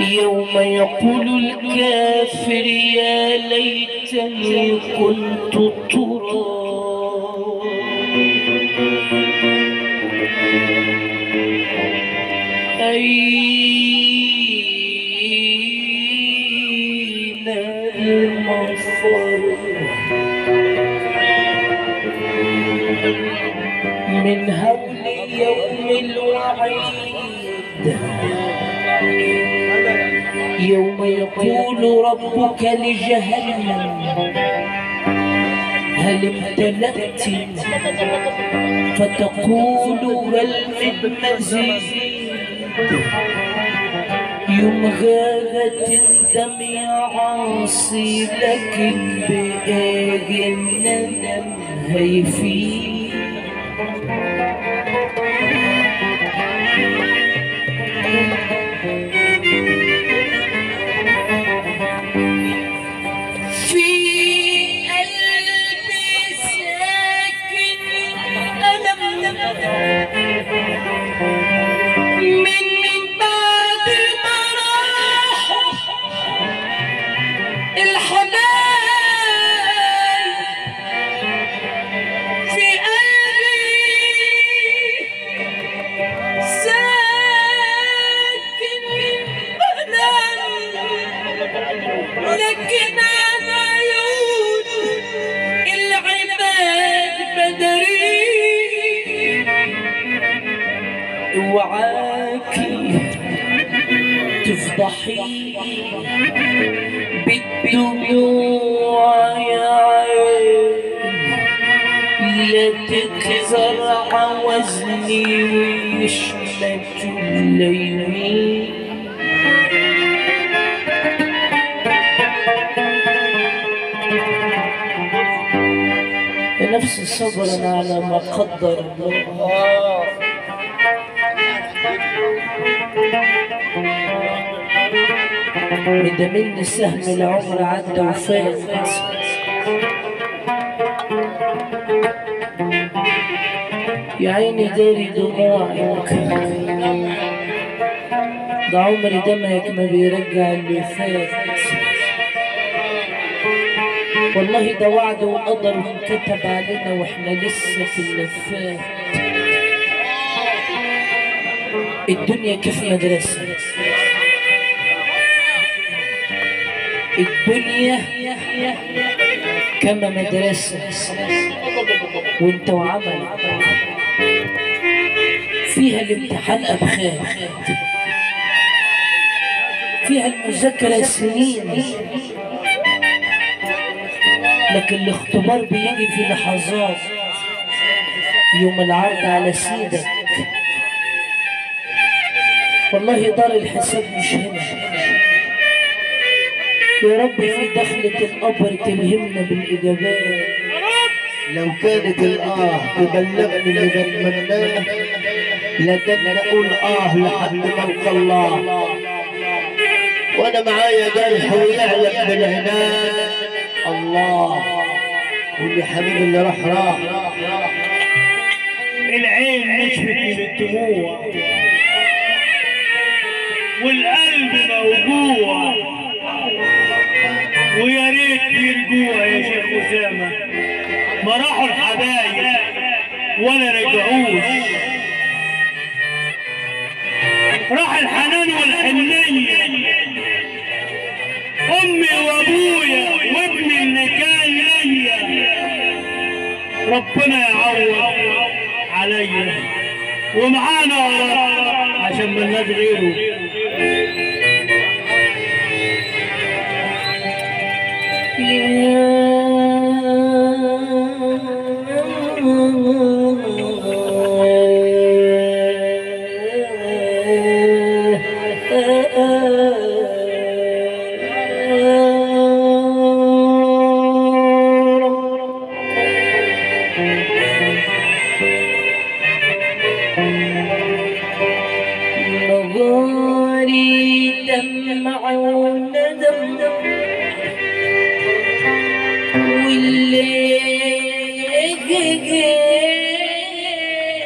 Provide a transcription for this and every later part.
يوم يقول الكافر يا ليتني كنت تراب أين المفر من هول يوم الوعيد يوم يقول ربك لجهنم هل امتلأت فتقول هل من مزيد يوم غابت الدم يا عاصي لكن بآج الندم هيفيد في قلبي ساكن ألم من بعد ما راحوا الحبايب في قلبي ساكن ألم لكن أنا عيون العباد بدري اوعاكي تفضحي بالدموع يا عين لا تكسر عوزني ويشمت اليمين نفس صبرا على ما قدر الله مدمن سهم العمر عدى وفات يا عيني داري دموعك ده عمر دمك ما بيرجع اللي فات والله ده وعد وقدر وانكتب علينا واحنا لسه في اللفات الدنيا كيف مدرسة الدنيا كما مدرسة وانت وعملك فيها الامتحان أبخار فيها المذاكرة سنين لكن الاختبار بيجي في لحظات يوم العرض على سيدك والله دار الحساب مش هنا يا رب في دخلة القبر تلهمنا بالإجابات لو كانت الآه تبلغني اللي بتمناه لكن أقول آه لحد ما ألقى الله وأنا معايا جرح ويعلم بالعناد الله واللي حبيبي اللي راح راح العين نشفت من الدموع والقلب موجوع ويا ريت يرجوع يا شيخ أسامة ما راحوا الحبايب ولا رجعوش راح الحنان والحنية أمي وأبويا وابني اللي كان ليا ربنا يعوض عليا ومعانا يا رب عشان ملناش غيره نظري دمع وندم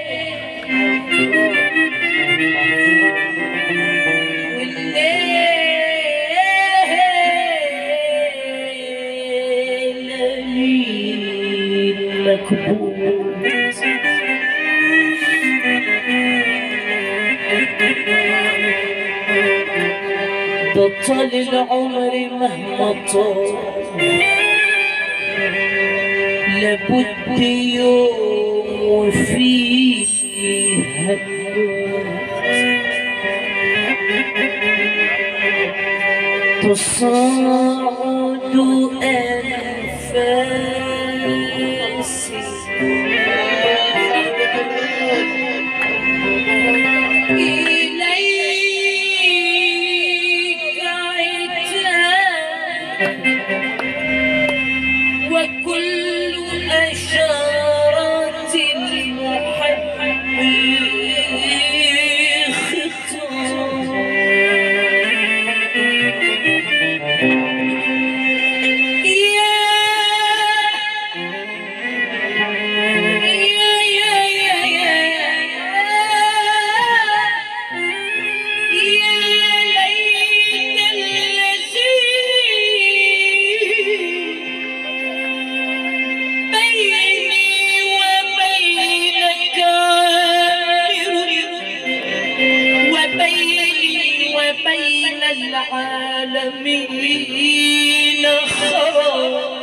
والليل بطل العمر مهما طال لابد يوم وفيه هنموت تصاعد أنفاسي إليك عتاب وكل أشارات المحب خطاب يا يا يا يا يا يا ليت الذي بيني وبينك عامر وبيني وبين العالمين خراب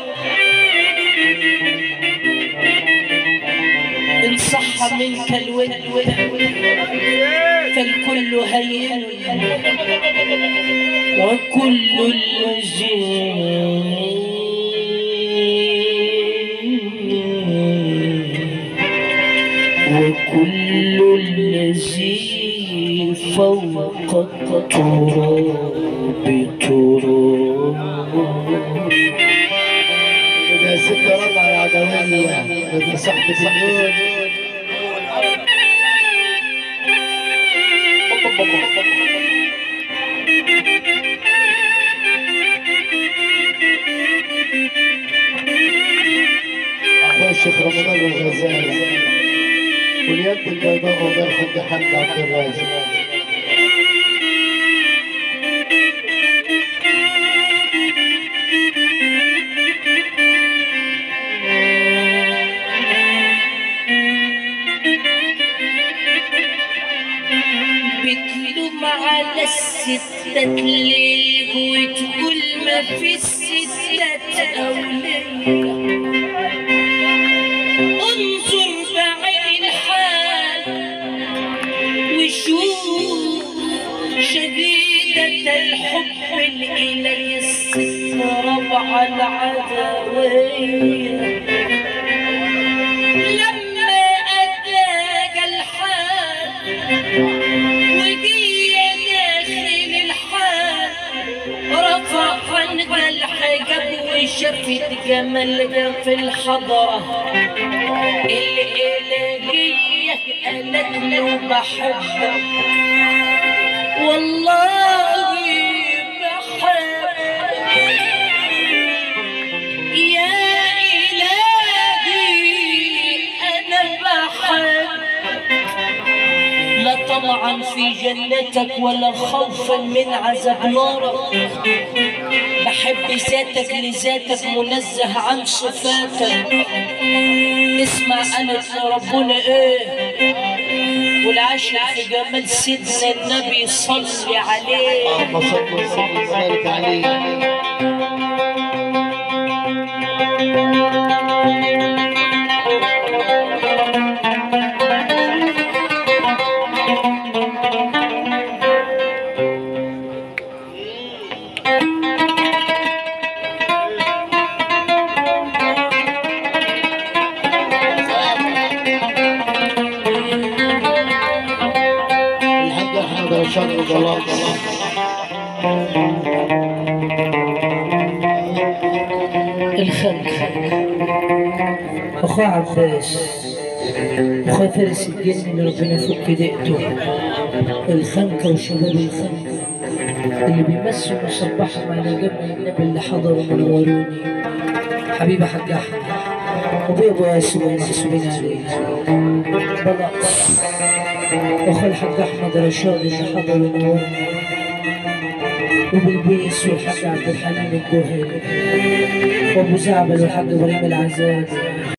إن صح منك الود فالكل هين وكل الذي وكل الذي فوق التراب تراب يا ست ربع يا عدوية انت صاحبة النور اخوي الشيخ رمضان الغزالي واليد البيضاء وبين حد حمد عبد الرازق بتلوم على الستات ليه وتقول ما في الستات أولية انظر بعين الحال وشوف شديدة الحب إلي الست ربع العدوية لما أتاك الحال وجي داخل الحال رفع عنك الحجاب وشفت جمالها في الحضرة الإلهية قالت له بحبك والله بحبك يا إلهي أنا بحبك لا طمعا في جنتك ولا خوفا من عذاب نارك بحب ذاتك لذاتك منزه عن صفاتك اسمع انا ربنا ايه والعاشق في جمال سيدنا النبي صلي عليه اللهم صل وسلم وبارك عليه الحاج احمد رشاد وجلال الخلق اخويا عباس اخويا فارس الجن اللي ربنا يفك دقته الخنكه وشباب الخنكه اللي بيمسوا مصبحهم على جنب النبي اللي حضروا منوروني حبيبي حاج احمد ابويا ابو ياسر والمحسوبين عليه بلقص واخويا الحاج احمد رشاد اللي حضروا منوروني وبالبيس والحاج عبد الحليم الجوهري وابو زعبل والحاج ابراهيم العزاز